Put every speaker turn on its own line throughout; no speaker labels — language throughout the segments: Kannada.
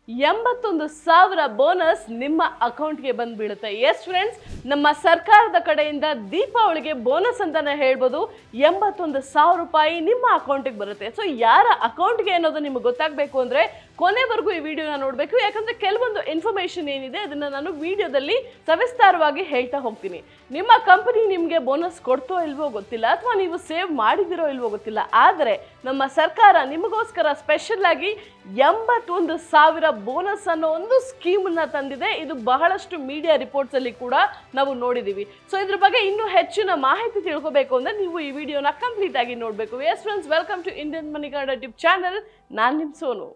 ಎಂಬತ್ತೊಂದು ಸಾವಿರ ಬೋನಸ್ ನಿಮ್ಮ ಅಕೌಂಟ್ಗೆ ಬಂದು ಬೀಳುತ್ತೆ ಎಸ್ ಫ್ರೆಂಡ್ಸ್ ನಮ್ಮ ಸರ್ಕಾರದ ಕಡೆಯಿಂದ ದೀಪಾವಳಿಗೆ ಬೋನಸ್ ಅಂತಾನೆ ಹೇಳ್ಬೋದು ಎಂಬತ್ತೊಂದು ಸಾವಿರ ರೂಪಾಯಿ ನಿಮ್ಮ ಅಕೌಂಟಿಗೆ ಬರುತ್ತೆ ಸೊ ಯಾರ ಅಕೌಂಟ್ಗೆ ಅನ್ನೋದು ನಿಮ್ಗೆ ಗೊತ್ತಾಗಬೇಕು ಅಂದ್ರೆ ಕೊನೆವರೆಗೂ ಈ ವಿಡಿಯೋನ ನೋಡಬೇಕು ಯಾಕಂದ್ರೆ ಕೆಲವೊಂದು ಇನ್ಫಾರ್ಮೇಶನ್ ಏನಿದೆ ಅದನ್ನ ನಾನು ವಿಡಿಯೋದಲ್ಲಿ ಸವಿಸ್ತಾರವಾಗಿ ಹೇಳ್ತಾ ಹೋಗ್ತೀನಿ ನಿಮ್ಮ ಕಂಪನಿ ನಿಮಗೆ ಬೋನಸ್ ಕೊಡ್ತೋ ಇಲ್ವೋ ಗೊತ್ತಿಲ್ಲ ಅಥವಾ ನೀವು ಸೇವ್ ಮಾಡಿದಿರೋ ಇಲ್ವೋ ಗೊತ್ತಿಲ್ಲ ಆದರೆ ನಮ್ಮ ಸರ್ಕಾರ ನಿಮಗೋಸ್ಕರ ಸ್ಪೆಷಲ್ ಆಗಿ ಎಂಬತ್ತೊಂದು ಸಾವಿರ ಬೋನಸ್ ಅನ್ನೋ ಒಂದು ಸ್ಕೀಮನ್ನ ತಂದಿದೆ ಇದು ಬಹಳಷ್ಟು ಮೀಡಿಯಾ ರಿಪೋರ್ಟ್ಸ್ ಅಲ್ಲಿ ಕೂಡ ನಾವು ನೋಡಿದೀವಿ ಸೊ ಇದ್ರ ಬಗ್ಗೆ ಇನ್ನೂ ಹೆಚ್ಚಿನ ಮಾಹಿತಿ ತಿಳ್ಕೋಬೇಕು ಅಂದ್ರೆ ನೀವು ಈ ವಿಡಿಯೋನ ಕಂಪ್ಲೀಟ್ ಆಗಿ ನೋಡಬೇಕು yes friends welcome to Indian Money Kannada YouTube channel ನಾನು ನಿಮ್ ಸೋನು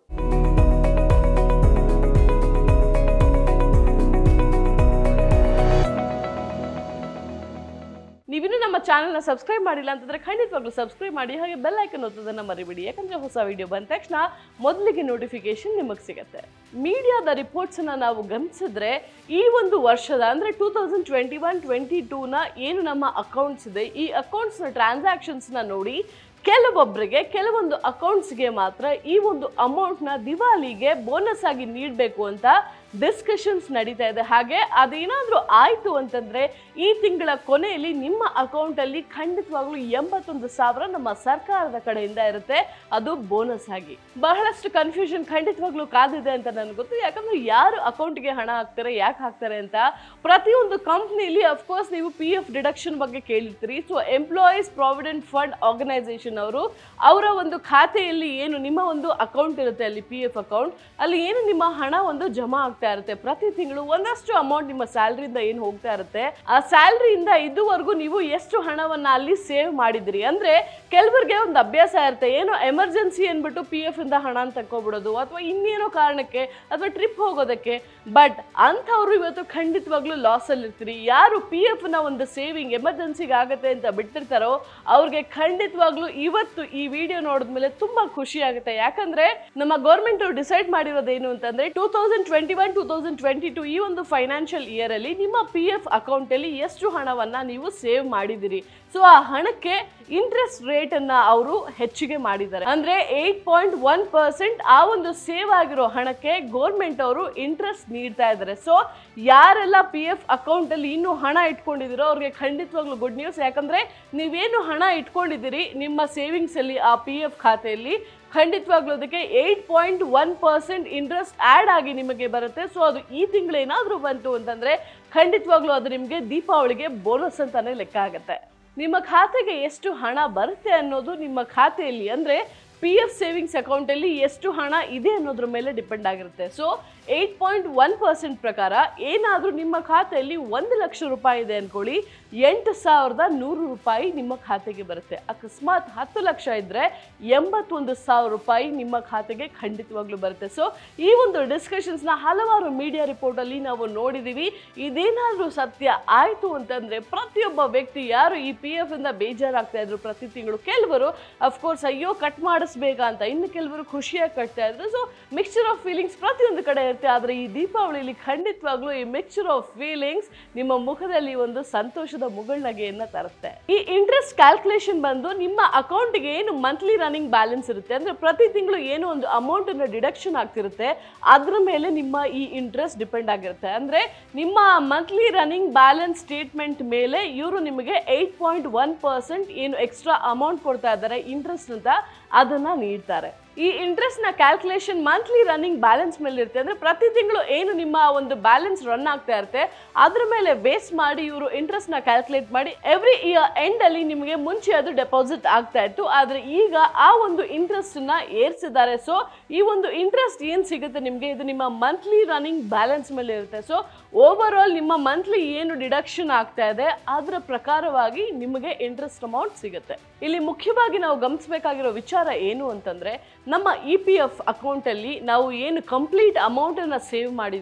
ನೀವಿನ್ನೂ ನಮ್ಮ ಚಾನಲ್ನ ಸಬ್ಸ್ಕ್ರೈಬ್ ಮಾಡಿಲ್ಲ ಅಂತಂದ್ರೆ ಖಂಡಿತವಾಗ್ಲೂ ಸಬ್ಸ್ಕ್ರೈಬ್ ಮಾಡಿ ಹಾಗೆ ಬೆಲ್ ಐಕನ್ ಒತ್ತೋದನ್ನ ಮರಿಬೇಡಿ ಯಾಕಂದ್ರೆ ಹೊಸ ವಿಡಿಯೋ ಬಂದ ತಕ್ಷಣ ಮೊದಲಿಗೆ ನೋಟಿಫಿಕೇಶನ್ ನಿಮಗೆ ಸಿಗುತ್ತೆ ಮೀಡಿಯಾದ ರಿಪೋರ್ಟ್ಸನ್ನ ನಾವು ಗಮನಿಸಿದ್ರೆ ಈ ಒಂದು ವರ್ಷದ ಅಂದ್ರೆ two thousand twenty one twenty ಟೂನ ಏನು ನಮ್ಮ ಅಕೌಂಟ್ಸ್ ಇದೆ ಈ ಅಕೌಂಟ್ಸ್ನ ಟ್ರಾನ್ಸಾಕ್ಷನ್ಸ್ನ ನೋಡಿ ಕೆಲವೊಬ್ಬರಿಗೆ ಕೆಲವೊಂದು ಅಕೌಂಟ್ಸ್ಗೆ ಮಾತ್ರ ಈ ಒಂದು ಅಮೌಂಟ್ನ ದಿವಾಲಿಗೆ ಬೋನಸ್ ಆಗಿ ನೀಡಬೇಕು ಅಂತ ಡಿಸ್ಕಷನ್ಸ್ ನಡೀತಾ ಇದೆ ಹಾಗೆ ಅದೇನಾದರೂ ಆಯಿತು ಅಂತಂದ್ರೆ ಈ ತಿಂಗಳ ಕೊನೆಯಲ್ಲಿ ನಿಮ್ಮ ಅಕೌಂಟಲ್ಲಿ ಖಂಡಿತವಾಗ್ಲೂ ಎಂಬತ್ತೊಂದು ಸಾವಿರ ನಮ್ಮ ಸರ್ಕಾರದ ಕಡೆಯಿಂದ ಇರುತ್ತೆ ಅದು ಬೋನಸ್ ಆಗಿ ಬಹಳಷ್ಟು ಕನ್ಫ್ಯೂಷನ್ ಖಂಡಿತವಾಗ್ಲೂ ಕಾದಿದೆ ಅಂತ ನನಗೆ ಗೊತ್ತು ಯಾಕಂದ್ರೆ ಯಾರು ಅಕೌಂಟ್ಗೆ ಹಣ ಹಾಕ್ತಾರೆ ಯಾಕೆ ಹಾಕ್ತಾರೆ ಅಂತ ಪ್ರತಿಯೊಂದು ಕಂಪ್ನಿಲಿ ಅಫ್ಕೋರ್ಸ್ ನೀವು ಪಿ ಎಫ್ ಡಿಡಕ್ಷನ್ ಬಗ್ಗೆ ಕೇಳಿರ್ತೀರಿ so employees provident fund organisation ಅವರು ಅವರ ಒಂದು ಖಾತೆಯಲ್ಲಿ ಏನು ನಿಮ್ಮ ಒಂದು ಅಕೌಂಟ್ ಇರುತ್ತೆ ಅಲ್ಲಿ ಪಿ ಎಫ್ ಅಕೌಂಟ್ ಅಲ್ಲಿ ಏನು ನಿಮ್ಮ ಹಣ ಒಂದು ಜಮಾ ಆಗ್ತಾ ಇರುತ್ತೆ ಪ್ರತಿ ತಿಂಗಳು ಒಂದಷ್ಟು ಅಮೌಂಟ್ ನಿಮ್ಮ ಸ್ಯಾಲ್ರಿಯಿಂದ ಏನು ಹೋಗ್ತಾ ಇರುತ್ತೆ ಆ ಸ್ಯಾಲ್ರಿಯಿಂದ ಇದುವರೆಗೂ ನೀವು ಎಷ್ಟು ಹಣವನ್ನ ಅಲ್ಲಿ ಸೇವ್ ಮಾಡಿದ್ರಿ ಅಂದ್ರೆ ಕೆಲವರಿಗೆ ಒಂದು ಅಭ್ಯಾಸ ಇರುತ್ತೆ ಏನೋ ಎಮರ್ಜೆನ್ಸಿ ಅಂದ್ಬಿಟ್ಟು ಪಿ ಎಫ್ ಇಂದ ಹಣ ತಕ್ಕೊಬಿಡೋದು ಅಥವಾ ಇನ್ನೇನೋ ಕಾರಣಕ್ಕೆ ಅಥವಾ ಟ್ರಿಪ್ ಹೋಗೋದಕ್ಕೆ ಬಟ್ ಅಂಥವ್ರು ಇವತ್ತು ಖಂಡಿತವಾಗ್ಲೂ ಲಾಸ್ ಅಲ್ಲಿ ಇರ್ತೀರಿ ಯಾರು ಪಿ ಎಫ್ ನ ಒಂದು ಸೇವಿಂಗ್ ಎಮರ್ಜೆನ್ಸಿಗೆ ಆಗತ್ತೆ ಅಂತ ಬಿಟ್ಟಿರ್ತಾರೋ ಅವ್ರಿಗೆ ಖಂಡಿತವಾಗ್ಲೂ ಇವತ್ತು ಈ ವಿಡಿಯೋ ನೋಡಿದ್ಮೇಲೆ ತುಂಬಾ ಖುಷಿ ಆಗುತ್ತೆ ಯಾಕಂದ್ರೆ ನಮ್ಮ ಗೌರ್ಮೆಂಟ್ ಡಿಸೈಡ್ ಮಾಡಿರೋದೇನು ಅಂತಂದ್ರೆ two thousand twenty one two thousand twenty two ಈ ಒಂದು ಫೈನಾನ್ಷಿಯಲ್ ಇಯರ್ ಅಲ್ಲಿ ನಿಮ್ಮ ಪಿ ಎಫ್ ಅಕೌಂಟ್ ಅಲ್ಲಿ ಎಷ್ಟು ಹಣವನ್ನ ನೀವು ಸೇವ್ ಮಾಡಿದಿರಿ ಸೊ ಆ ಹಣಕ್ಕೆ ಇಂಟ್ರೆಸ್ಟ್ ರೇಟ್ ಅನ್ನ ಅವರು ಹೆಚ್ಚಿಗೆ ಮಾಡಿದ್ದಾರೆ ಅಂದ್ರೆ ಏಟ್ ಪಾಯಿಂಟ್ ಒನ್ ಪರ್ಸೆಂಟ್ ಆ ಒಂದು ಸೇವ್ ಆಗಿರೋ ಹಣಕ್ಕೆ ಗೋರ್ಮೆಂಟ್ ಅವರು ಇಂಟ್ರೆಸ್ಟ್ ನೀಡ್ತಾ ಇದ್ದಾರೆ ಸೊ ಯಾರೆಲ್ಲ ಪಿ ಎಫ್ ಅಕೌಂಟ್ ಅಲ್ಲಿ ಇನ್ನೂ ಹಣ ಇಟ್ಕೊಂಡಿದ್ದೀರೋ ಅವ್ರಿಗೆ ಖಂಡಿತವಾಗ್ಲೂ ಗುಡ್ ನ್ಯೂಸ್ ಯಾಕಂದ್ರೆ ನೀವೇನು ಹಣ ಇಟ್ಕೊಂಡಿದ್ದೀರಿ ನಿಮ್ಮ ಸೇವಿಂಗ್ಸ್ ಅಲ್ಲಿ ಆ ಪಿ ಎಫ್ ಖಾತೆಯಲ್ಲಿ ಖಂಡಿತವಾಗ್ಲೂ ಅದಕ್ಕೆ eight point one percent interest add ಆಗಿ ನಿಮಗೆ ಬರುತ್ತೆ ಸೊ ಅದು ಈ ತಿಂಗಳು ಏನಾದರೂ ಬಂತು ಅಂತಂದರೆ ಖಂಡಿತವಾಗ್ಲೂ ಅದು ನಿಮಗೆ ದೀಪಾವಳಿಗೆ ಬೋನಸ್ ಅಂತಾನೆ ಲೆಕ್ಕ ಆಗುತ್ತೆ ನಿಮ್ಮ ಖಾತೆಗೆ ಎಷ್ಟು ಹಣ ಬರುತ್ತೆ ಅನ್ನೋದು ನಿಮ್ಮ ಖಾತೆಯಲ್ಲಿ ಅಂದರೆ ಪಿ ಎಫ್ ಸೇವಿಂಗ್ಸ್ ಅಕೌಂಟಲ್ಲಿ ಎಷ್ಟು ಹಣ ಇದೆ ಅನ್ನೋದ್ರ ಮೇಲೆ ಡಿಪೆಂಡ್ ಆಗಿರುತ್ತೆ so eight point one percent ಪ್ರಕಾರ ಏನಾದರೂ ನಿಮ್ಮ ಖಾತೆಯಲ್ಲಿ ಒಂದು ಲಕ್ಷ ರೂಪಾಯಿ ಇದೆ ಅಂದ್ಕೊಳ್ಳಿ ಎಂಟು ಸಾವಿರದ ನೂರು ರೂಪಾಯಿ ನಿಮ್ಮ ಖಾತೆಗೆ ಬರುತ್ತೆ ಅಕಸ್ಮಾತ್ ಹತ್ತು ಲಕ್ಷ ಇದ್ದರೆ ಎಂಬತ್ತೊಂದು ಸಾವಿರ ರೂಪಾಯಿ ನಿಮ್ಮ ಖಾತೆಗೆ ಖಂಡಿತವಾಗ್ಲೂ ಬರುತ್ತೆ ಸೊ ಈ ಒಂದು ಡಿಸ್ಕಷನ್ಸ್ನ ಹಲವಾರು ಮೀಡಿಯಾ ರಿಪೋರ್ಟಲ್ಲಿ ನಾವು ನೋಡಿದ್ದೀವಿ ಇದೇನಾದರೂ ಸತ್ಯ ಆಯಿತು ಅಂತಂದರೆ ಪ್ರತಿಯೊಬ್ಬ ವ್ಯಕ್ತಿ ಯಾರು ಈ ಪಿ ಎಫ್ ಇಂದ ಬೇಜಾರಾಗ್ತಾ ಇದ್ರು ಪ್ರತಿ ತಿಂಗಳು ಕೆಲವರು ಅಫ್ಕೋರ್ಸ್ ಅಯ್ಯೋ ಕಟ್ ಮಾಡಿಸ್ಬೇಕಾ ಅಂತ ಇನ್ನು ಕೆಲವರು ಖುಷಿಯಾಗಿ ಕಟ್ತಾ ಇದ್ರು ಸೊ ಮಿಕ್ಸ್ಚರ್ ಆಫ್ ಫೀಲಿಂಗ್ಸ್ ಪ್ರತಿಯೊಂದು ಕಡೆ ಇರುತ್ತೆ ಆದರೆ ಈ ದೀಪಾವಳಿಲಿ ಖಂಡಿತವಾಗ್ಲೂ ಈ ಮಿಕ್ಸ್ಚರ್ ಆಫ್ ಫೀಲಿಂಗ್ಸ್ ನಿಮ್ಮ ಮುಖದಲ್ಲಿ ಒಂದು ಸಂತೋಷದ ಮುಗುಳ್ನಗೆಯನ್ನ ತರುತ್ತೆ ಈ ಇಂಟ್ರೆಸ್ಟ್ ಕ್ಯಾಲ್ಕುಲೇಷನ್ ಬಂದು ನಿಮ್ಮ ಅಕೌಂಟ್ಗೆ ಏನು ಮಂತ್ಲಿ ರನ್ನಿಂಗ್ ಬ್ಯಾಲೆನ್ಸ್ ಇರುತ್ತೆ ಅಂದ್ರೆ ಪ್ರತಿ ತಿಂಗಳು ಏನು ಒಂದು ಅಮೌಂಟ್ ಅನ್ನು ಡಿಡಕ್ಷನ್ ಆಗ್ತಿರುತ್ತೆ ಅದ್ರ ಮೇಲೆ ನಿಮ್ಮ ಈ ಇಂಟ್ರೆಸ್ಟ್ ಡಿಪೆಂಡ್ ಆಗಿರುತ್ತೆ ಅಂದ್ರೆ ನಿಮ್ಮ ಮಂತ್ಲಿ ರನ್ನಿಂಗ್ ಬ್ಯಾಲೆನ್ಸ್ ಸ್ಟೇಟ್ಮೆಂಟ್ ಮೇಲೆ ಇವರು ನಿಮಗೆ ಏಯ್ಟ್ ಪಾಯಿಂಟ್ ಒನ್ ಪರ್ಸೆಂಟ್ ಏನು ಎಕ್ಸ್ಟ್ರಾ ಅಮೌಂಟ್ ಕೊಡ್ತಾ ಇದ್ದಾರೆ ಇಂಟ್ರೆಸ್ಟ್ ಅಂತ ಅದನ್ನ ನೀಡ್ತಾರೆ ಈ ಇಂಟ್ರೆಸ್ಟ್ ನ ಕ್ಯಾಲ್ಕುಲೇಷನ್ ಮಂತ್ಲಿ ರನ್ನಿಂಗ್ ಬ್ಯಾಲೆನ್ಸ್ ಮೇಲೆ ಇರುತ್ತೆ ಅಂದ್ರೆ ಪ್ರತಿ ತಿಂಗಳು ಏನು ನಿಮ್ಮ ಒಂದು ಬ್ಯಾಲೆನ್ಸ್ ರನ್ ಆಗ್ತಾ ಇರುತ್ತೆ ಅದ್ರ ಮೇಲೆ ಬೇಸ್ ಮಾಡಿ ಇವರು ಇಂಟ್ರೆಸ್ಟ್ ನ ಕ್ಯಾಲ್ಕುಲೇಟ್ ಮಾಡಿ ಎವ್ರಿ ಇಯರ್ ಎಂಡ್ ಅಲ್ಲಿ ನಿಮಗೆ ಮುಂಚೆ ಅದು ಡೆಪಾಸಿಟ್ ಆಗ್ತಾ ಇತ್ತು ಆದ್ರೆ ಈಗ ಆ ಒಂದು ಇಂಟ್ರೆಸ್ಟ್ ನ ಏರ್ಸಿದ್ದಾರೆ ಸೊ ಈ ಒಂದು ಇಂಟ್ರೆಸ್ಟ್ ಏನ್ ಸಿಗುತ್ತೆ ನಿಮಗೆ ಇದು ನಿಮ್ಮ ಮಂತ್ಲಿ ರನ್ನಿಂಗ್ ಬ್ಯಾಲೆನ್ಸ್ ಮೇಲೆ ಇರುತ್ತೆ ಸೊ ಓವರ್ ಆಲ್ ನಿಮ್ಮ ಮಂತ್ಲಿ ಏನು ಡಿಡಕ್ಷನ್ ಆಗ್ತಾ ಇದೆ ಅದರ ಪ್ರಕಾರವಾಗಿ ನಿಮಗೆ ಇಂಟ್ರೆಸ್ಟ್ ಅಮೌಂಟ್ ಸಿಗುತ್ತೆ ಇಲ್ಲಿ ಮುಖ್ಯವಾಗಿ ನಾವು ಗಮನಿಸಬೇಕಾಗಿರೋ ವಿಚಾರ ಏನು ಅಂತಂದ್ರೆ ನಮ್ಮ ಇ ಪಿ ಎಫ್ ಅಕೌಂಟಲ್ಲಿ ನಾವು ಏನು ಕಂಪ್ಲೀಟ್ ಅಮೌಂಟನ್ನು ಸೇವ್ ಮಾಡಿದ್ದೀವಿ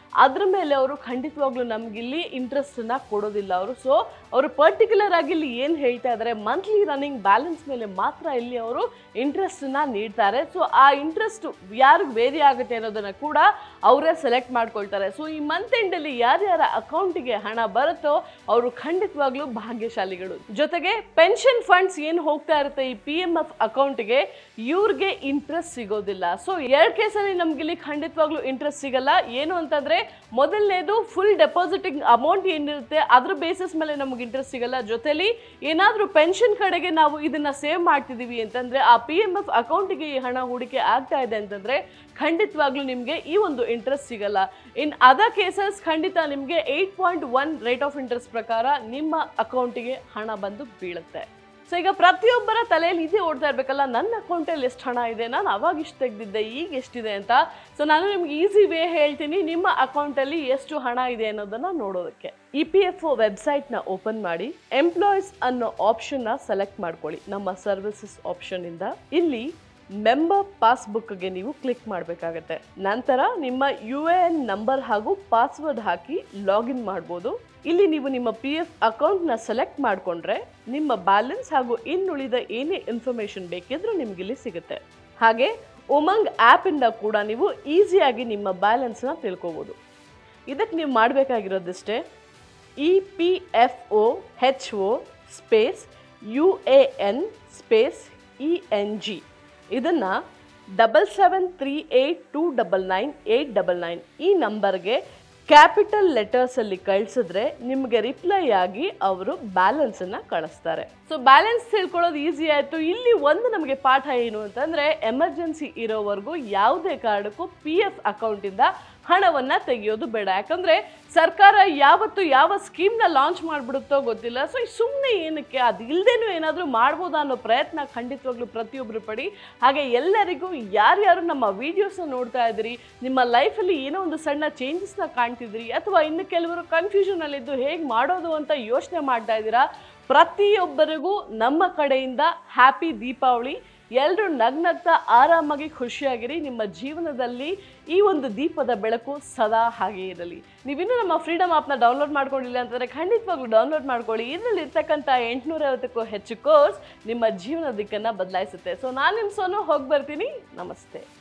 ಅದ್ರ ಮೇಲೆ ಅವರು ಖಂಡಿತವಾಗ್ಲೂ ನಮ್ಗಿಲ್ಲಿ ಇಂಟ್ರೆಸ್ಟನ್ನ ಕೊಡೋದಿಲ್ಲ ಅವರು ಸೊ ಅವರು ಪರ್ಟಿಕ್ಯುಲರ್ ಆಗಿ ಇಲ್ಲಿ ಏನು ಹೇಳ್ತಾ ಇದ್ದಾರೆ ಮಂತ್ಲಿ ರನ್ನಿಂಗ್ ಬ್ಯಾಲೆನ್ಸ್ ಮೇಲೆ ಮಾತ್ರ ಇಲ್ಲಿ ಅವರು ಇಂಟ್ರೆಸ್ಟನ್ನ ನೀಡ್ತಾರೆ ಸೊ ಆ ಇಂಟ್ರೆಸ್ಟ್ ಯಾರಿಗೆ ವೇರಿ ಆಗುತ್ತೆ ಅನ್ನೋದನ್ನ ಕೂಡ ಅವರೇ ಸೆಲೆಕ್ಟ್ ಮಾಡ್ಕೊಳ್ತಾರೆ ಸೊ ಈ ಮಂತ್ ಎಂಡಲ್ಲಿ ಯಾರ್ಯಾರ ಅಕೌಂಟಿಗೆ ಹಣ ಬರುತ್ತೋ ಅವರು ಖಂಡಿತವಾಗ್ಲೂ ಭಾಗ್ಯಶಾಲಿಗಳು ಜೊತೆಗೆ ಪೆನ್ಷನ್ ಫಂಡ್ಸ್ ಏನು ಹೋಗ್ತಾ ಇರುತ್ತೆ ಈ ಪಿ ಎಂ ಎಫ್ ಅಕೌಂಟ್ಗೆ ಇವ್ರಿಗೆ ಇಂಟ್ರೆಸ್ಟ್ ಸಿಗೋದಿಲ್ಲ ಸೊ ಎರಡು ಕೇಸಲ್ಲಿ ನಮ್ಗೆ ಇಲ್ಲಿ ಖಂಡಿತವಾಗ್ಲೂ ಇಂಟ್ರೆಸ್ಟ್ ಸಿಗಲ್ಲ ಏನು ಅಂತಂದ್ರೆ ಮೊದಲನೇದು ಫುಲ್ ಡೆಪಾಸಿಟಿಂಗ್ ಅಮೌಂಟ್ ಏನಿರುತ್ತೆ ಅದ್ರ ಬೇಸಿಸ್ ಮೇಲೆ ನಮ್ಗೆ ಇಂಟ್ರೆಸ್ಟ್ ಸಿಗಲ್ಲ ಜೊತೆಲಿ ಏನಾದರೂ ಪೆನ್ಷನ್ ಕಡೆಗೆ ನಾವು ಇದನ್ನ ಸೇವ್ ಮಾಡ್ತಿದೀವಿ ಅಂತಂದ್ರೆ ಆ ಪಿ ಎಂ ಎಫ್ ಅಕೌಂಟಿಗೆ ಈ ಹಣ ಹೂಡಿಕೆ ಆಗ್ತಾ ಇದೆ ಅಂತಂದ್ರೆ ಖಂಡಿತವಾಗ್ಲೂ ನಿಮಗೆ ಈ ಒಂದು ಇಂಟ್ರೆಸ್ಟ್ ಸಿಗಲ್ಲ ಇನ್ ಅದರ್ ಕೇಸಸ್ ಖಂಡಿತ ನಿಮಗೆ eight point one rate of interest ಪ್ರಕಾರ ನಿಮ್ಮ ಅಕೌಂಟಿಗೆ ಹಣ ಬಂದು ಬೀಳುತ್ತೆ ಸೊ ಈಗ ಪ್ರತಿಯೊಬ್ಬರ ತಲೆಯಲ್ಲಿ ಇದೇ ಓಡ್ತಾ ಇರ್ಬೇಕಲ್ಲ ನನ್ನ ಅಕೌಂಟಲ್ಲಿ ಎಷ್ಟು ಹಣ ಇದೆ ನಾನು ಅವಾಗ ಇಷ್ಟು ತೆಗೆದಿದ್ದೆ ಈಗ ಎಷ್ಟಿದೆ ಅಂತ ಸೊ ನಾನು ನಿಮ್ಗೆ ಈಸಿ ವೇ ಹೇಳ್ತೀನಿ ನಿಮ್ಮ ಅಕೌಂಟಲ್ಲಿ ಎಷ್ಟು ಹಣ ಇದೆ ಅನ್ನೋದನ್ನ ನೋಡೋದಕ್ಕೆ ಇ ಪಿ ಎಫ್ ಒ ವೆಬ್ಸೈಟ್ನ ಓಪನ್ ಮಾಡಿ ಎಂಪ್ಲಾಯೀಸ್ ಅನ್ನೋ ಆಪ್ಷನ್ನ ಸೆಲೆಕ್ಟ್ ಮಾಡ್ಕೊಳ್ಳಿ ನಮ್ಮ ಸರ್ವಿಸಸ್ ಆಪ್ಷನಿಂದ ಇಲ್ಲಿ ಮೆಂಬರ್ ಪಾಸ್ಬುಕ್ಗೆ ನೀವು ಕ್ಲಿಕ್ ಮಾಡಬೇಕಾಗತ್ತೆ ನಂತರ ನಿಮ್ಮ ಯು ಎ ಎನ್ ನಂಬರ್ ಹಾಗೂ ಪಾಸ್ವರ್ಡ್ ಹಾಕಿ ಲಾಗಿನ್ ಮಾಡ್ಬೋದು ಇಲ್ಲಿ ನೀವು ನಿಮ್ಮ ಪಿ ಎಫ್ ಅಕೌಂಟ್ನ ಸೆಲೆಕ್ಟ್ ಮಾಡಿಕೊಂಡ್ರೆ ನಿಮ್ಮ ಬ್ಯಾಲೆನ್ಸ್ ಹಾಗೂ ಇನ್ನುಳಿದ ಏನೇ ಇನ್ಫಾರ್ಮೇಷನ್ ಬೇಕಿದ್ರೂ ನಿಮ್ಗೆ ಇಲ್ಲಿ ಸಿಗುತ್ತೆ ಹಾಗೆ ಉಮಂಗ್ ಆ್ಯಪಿಂದ ಕೂಡ ನೀವು ಈಸಿಯಾಗಿ ನಿಮ್ಮ ಬ್ಯಾಲೆನ್ಸ್ನ ತಿಳ್ಕೊಬೋದು ಇದಕ್ಕೆ ನೀವು ಮಾಡಬೇಕಾಗಿರೋದಿಷ್ಟೇ E P F O H O space U A N space E N G ಇದನ್ನು double seven three eight two double nine eight double nine ಈ ನಂಬರ್ಗೆ ಕ್ಯಾಪಿಟಲ್ ಲೆಟರ್ಸಲ್ಲಿ ಕಳಿಸಿದ್ರೆ ನಿಮಗೆ ರಿಪ್ಲೈ ಆಗಿ ಅವರು ಬ್ಯಾಲೆನ್ಸನ್ನು ಕಳಿಸ್ತಾರೆ ಸೊ ಬ್ಯಾಲೆನ್ಸ್ ತಿಳ್ಕೊಳ್ಳೋದು ಈಸಿ ಆಯಿತು ಇಲ್ಲಿ ಒಂದು ನಮಗೆ ಪಾಠ ಏನು ಅಂತಂದರೆ ಎಮರ್ಜೆನ್ಸಿ ಇರೋವರೆಗೂ ಯಾವುದೇ ಕಾರಣಕ್ಕೂ ಪಿ ಎಫ್ ಅಕೌಂಟಿಂದ ಹಣವನ್ನು ತೆಗೆಯೋದು ಬೇಡ ಯಾಕಂದರೆ ಸರ್ಕಾರ ಯಾವತ್ತು ಯಾವ ಸ್ಕೀಮ್ನ ಲಾಂಚ್ ಮಾಡಿಬಿಡುತ್ತೋ ಗೊತ್ತಿಲ್ಲ ಸೊ ಸುಮ್ಮನೆ ಏನಕ್ಕೆ ಅದು ಇಲ್ಲದೇನು ಏನಾದರೂ ಮಾಡ್ಬೋದಾ ಅನ್ನೋ ಪ್ರಯತ್ನ ಖಂಡಿತವಾಗ್ಲೂ ಪ್ರತಿಯೊಬ್ಬರು ಪಡಿ ಹಾಗೆ ಎಲ್ಲರಿಗೂ ಯಾರ್ಯಾರು ನಮ್ಮ ವೀಡಿಯೋಸ್ನ ನೋಡ್ತಾ ಇದ್ದೀರಿ ನಿಮ್ಮ ಲೈಫಲ್ಲಿ ಏನೋ ಒಂದು ಸಣ್ಣ ಚೇಂಜಸ್ನ ಕಾಣ್ತಿದ್ರಿ ಅಥವಾ ಇನ್ನು ಕೆಲವರು ಕನ್ಫ್ಯೂಷನಲ್ಲಿದ್ದು ಹೇಗೆ ಮಾಡೋದು ಅಂತ ಯೋಚನೆ ಮಾಡ್ತಾ ಇದ್ದೀರಾ ಪ್ರತಿಯೊಬ್ಬರಿಗೂ ನಮ್ಮ ಕಡೆಯಿಂದ ಹ್ಯಾಪಿ ದೀಪಾವಳಿ ಎಲ್ಲರೂ ನಗ್ನಗ್ತಾ ಆರಾಮಾಗಿ ಖುಷಿಯಾಗಿರಿ ನಿಮ್ಮ ಜೀವನದಲ್ಲಿ ಈ ಒಂದು ದೀಪದ ಬೆಳಕು ಸದಾ ಹಾಗೆ ಇರಲಿ ನೀವಿನ್ನೂ ನಮ್ಮ ಫ್ರೀಡಮ್ ಆ್ಯಪ್ನ ಡೌನ್ಲೋಡ್ ಮಾಡ್ಕೊಂಡಿಲ್ಲ ಅಂತಂದರೆ ಖಂಡಿತವಾಗ್ಲೂ ಡೌನ್ಲೋಡ್ ಮಾಡ್ಕೊಳ್ಳಿ ಇದರಲ್ಲಿ ಇರ್ತಕ್ಕಂಥ ಎಂಟುನೂರೈವತ್ತಕ್ಕೂ ಹೆಚ್ಚು ಕೋರ್ಸ್ ನಿಮ್ಮ ಜೀವನ ದಿಕ್ಕನ್ನು ಬದಲಾಯಿಸುತ್ತೆ ಸೊ ನಾನು ನಿಮ್ಮ ಸೋನು ಹೋಗಿ ಬರ್ತೀನಿ ನಮಸ್ತೆ